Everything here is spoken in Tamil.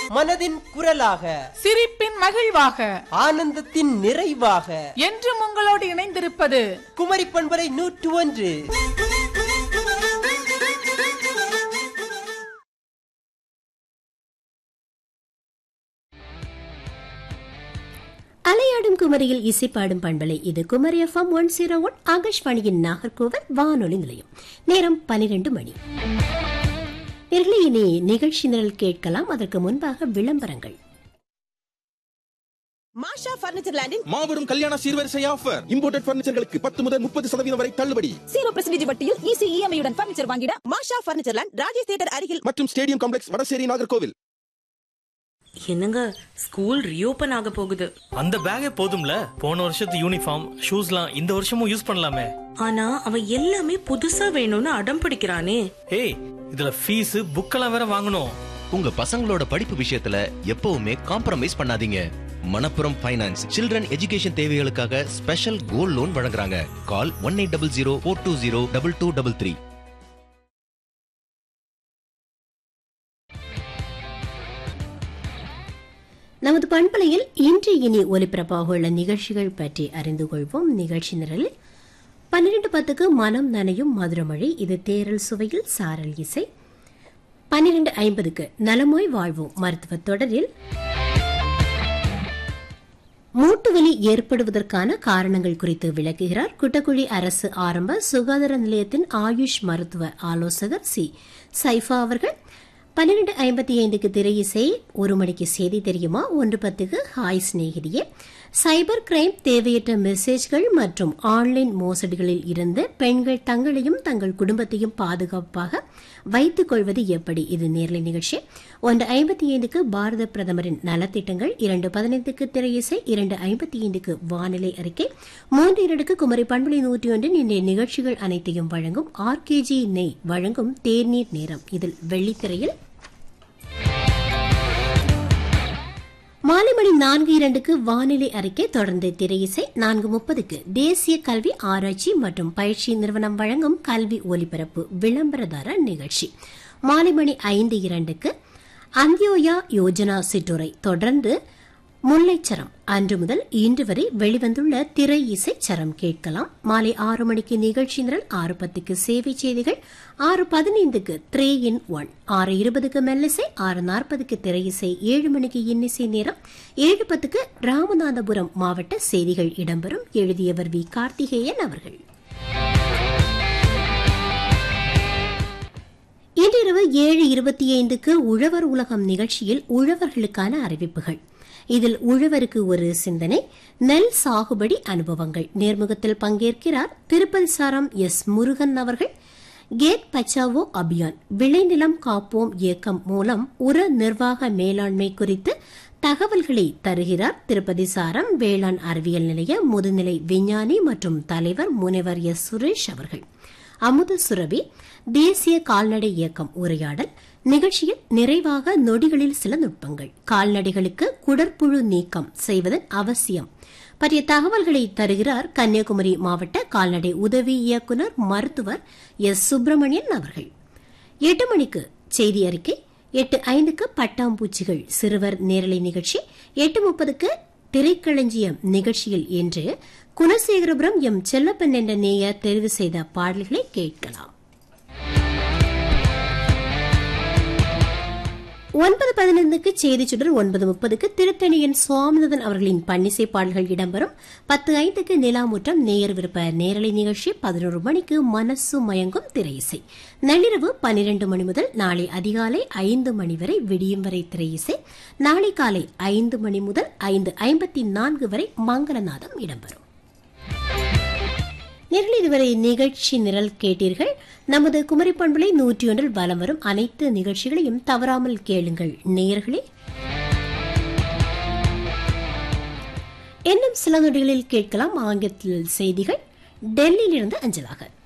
மனதின் குரலாக சிரிப்பின் மகிழ்வாக ஆனந்தத்தின் நிறைவாக என்றும் உங்களோடு இணைந்திருப்பது குமரி பண்பலை நூற்று ஒன்று அலையாடும் குமரியில் இசை பாடும் பண்பலை இது Kumari FM one zero one ஆகாஷ்வாணியின் நாகர்கோவில் வானொலி நிலையம் நேரம் பனிரெண்டு மணி நேர்களே இனி நிகழ்ச்சி நிரல் கேட்கலாம் அதற்கு முன்பாக விளம்பரங்கள் மாஷா பர்னிச்சர் லேண்டின் மாபெரும் கல்யாண சீர்வரிசை ஆஃபர் இம்போர்ட்டட் பர்னிச்சர்களுக்கு பத்து முதல் முப்பது சதவீதம் வரை தள்ளுபடி சீரோ பிரசன்டேஜ் வட்டியில் ஈஸி இஎம்ஐயுடன் பர்னிச்சர் வாங்கிட Masha furniture land Rajesh theatre அருகில் மற்றும் ஸ்டேடியம் காம்ப்ளெக்ஸ் வடசேரி நாகர்கோவில் என்னங்க ஸ்கூல் ரீஓபன் ஆக போகுது அந்த பேக்கே போதும்ல போன வருஷத்து யூனிஃபார்ம் ஷூஸ்லாம் இந்த வருஷமும் யூஸ் பண்ணலாமே ஆனா அவன் எல்லாமே புதுசா வேணும்னு அடம் பிடிக்கிறானே ஏய் இதுல ஃபீஸ் புக்கெல்லாம் வேற வாங்கணும் உங்க பசங்களோட படிப்பு விஷயத்துல எப்பவுமே காம்ப்ரமைஸ் பண்ணாதீங்க மணப்புரம் ஃபைனான்ஸ் சில்ட்ரன் எஜுகேஷன் தேவைகளுக்காக ஸ்பெஷல் கோல்ட் லோன் வழங்குறாங்க call one eight double zero four two zero double two double three நமது பண்பலையில் இன்று இனி ஒலிபரப்பாக உள்ள நிகழ்ச்சிகள் பற்றி அறிந்து கொள்வோம் நிகழ்ச்சி நிரலில் பன்னிரண்டு பத்துக்கு மனம் நனையும் மதுரமழை இது தேரல் சுவையில் சாரல் இசை பன்னிரண்டு ஐம்பதுக்கு நலமாய் வாழ்வோம் மருத்துவ தொடரில் மூட்டுவலி ஏற்படுவதற்கான காரணங்கள் குறித்து விளக்குகிறார் குட்டக்குழி அரசு ஆரம்ப சுகாதார நிலையத்தின் ஆயுஷ் மருத்துவ ஆலோசகர் சி சைஃபா அவர்கள் பன்னிரண்டு ஐம்பத்தி ஐந்துக்கு திரையிசை ஒரு மணிக்கு செய்தி தெரியுமா ஒன்று பத்துக்கு ஹாய் சிநேகிதியே சைபர் கிரைம் தேவையற்ற மெசேஜ்கள் மற்றும் ஆன்லைன் மோசடிகளில் இருந்து பெண்கள் தங்களையும் தங்கள் குடும்பத்தையும் பாதுகாப்பாக வைத்துக் கொள்வது எப்படி இது நேரலை நிகழ்ச்சி ஒன்று ஐம்பத்தி ஐந்துக்கு பாரத பிரதமரின் நலத்திட்டங்கள் இரண்டு பதினைந்துக்கு திரையிசை இரண்டு ஐம்பத்தி ஐந்துக்கு வானிலை அறிக்கை மூன்று இரண்டுக்கு குமரி பண்புலி நூற்றி ஒன்றின் இன்றைய நிகழ்ச்சிகள் அனைத்தையும் வழங்கும் ஆர்கேஜி நெய் வழங்கும் தேநீர் நேரம் இதில் வெள்ளித்திரையில் மாலை மணி நான்கு இரண்டுக்கு வானிலை அறிக்கை தொடர்ந்து திரையிசை நான்கு முப்பதுக்கு தேசிய கல்வி ஆராய்ச்சி மற்றும் பயிற்சி நிறுவனம் வழங்கும் கல்வி ஒலிபரப்பு விளம்பரதார நிகழ்ச்சி மாலை மணி ஐந்து இரண்டுக்கு அந்தியோயா யோஜனா சிற்றுரை தொடர்ந்து முல்லைச்சரம் அன்று முதல் இன்று வரை வெளிவந்துள்ள திரை இசை சரம் கேட்கலாம் மாலை ஆறு மணிக்கு நிகழ்ச்சி நிரல் ஆறு பத்துக்கு சேவை செய்திகள் ஆறு பதினைந்துக்கு த்ரே இன் ஒன் ஆறு இருபதுக்கு மெல்லிசை ஆறு நாற்பதுக்கு திரை இசை ஏழு மணிக்கு இன்னிசை நேரம் ஏழு பத்துக்கு ராமநாதபுரம் மாவட்ட செய்திகள் இடம்பெறும் எழுதியவர் வி கார்த்திகேயன் அவர்கள் இன்றிரவு ஏழு இருபத்தி ஐந்துக்கு உழவர் உலகம் நிகழ்ச்சியில் உழவர்களுக்கான அறிவிப்புகள் இதில் உழவருக்கு ஒரு சிந்தனை நெல் சாகுபடி அனுபவங்கள் நேர்முகத்தில் பங்கேற்கிறார் திருப்பதி சாரம் எஸ் முருகன் அவர்கள் கேட் பச்சாவோ அபியான் விளைநிலம் காப்போம் இயக்கம் மூலம் உர நிர்வாக மேலாண்மை குறித்து தகவல்களை தருகிறார் திருப்பதி சாரம் வேளாண் அறிவியல் நிலைய முதுநிலை விஞ்ஞானி மற்றும் தலைவர் முனைவர் எஸ் சுரேஷ் அவர்கள் அமுத சுரபி தேசிய கால்நடை இயக்கம் உரையாடல் நிகழ்ச்சியில் நிறைவாக நொடிகளில் சில நுட்பங்கள் கால்நடைகளுக்கு குடற்புழு நீக்கம் செய்வதன் அவசியம் பற்றிய தகவல்களை தருகிறார் கன்னியாகுமரி மாவட்ட கால்நடை உதவி இயக்குநர் மருத்துவர் எஸ் சுப்பிரமணியன் அவர்கள் எட்டு மணிக்கு செய்தி அறிக்கை எட்டு ஐந்துக்கு பட்டாம்பூச்சிகள் சிறுவர் நேரலை நிகழ்ச்சி எட்டு முப்பதுக்கு திரைக்களஞ்சியம் நிகழ்ச்சியில் இன்று குணசேகரபுரம் எம் செல்லப்பன் என்ற நேயர் தெரிவு செய்த பாடல்களை கேட்கலாம் ஒன்பது பதினைந்துக்கு செய்தி சுடர் ஒன்பது முப்பதுக்கு திருத்தணியின் சுவாமிநாதன் அவர்களின் பன்னிசை பாடல்கள் இடம்பெறும் பத்து ஐந்துக்கு நிலாமுற்றம் நேயர் விருப்ப நேரலை நிகழ்ச்சி பதினோரு மணிக்கு மனசு மயங்கும் திரையிசை நள்ளிரவு பன்னிரண்டு மணி முதல் நாளை அதிகாலை ஐந்து மணி வரை விடியும் வரை திரையிசை நாளை காலை ஐந்து மணி முதல் ஐந்து ஐம்பத்தி நான்கு வரை மங்களநாதம் இடம்பெறும் நேரில் இதுவரை நிகழ்ச்சி நிரல் கேட்டீர்கள் நமது குமரி பண்புலை நூற்றி ஒன்றில் வலம் வரும் அனைத்து நிகழ்ச்சிகளையும் தவறாமல் கேளுங்கள் நேயர்களே இன்னும் சில நொடிகளில் கேட்கலாம் ஆங்கிலத்தில் செய்திகள் டெல்லியிலிருந்து அஞ்சலாக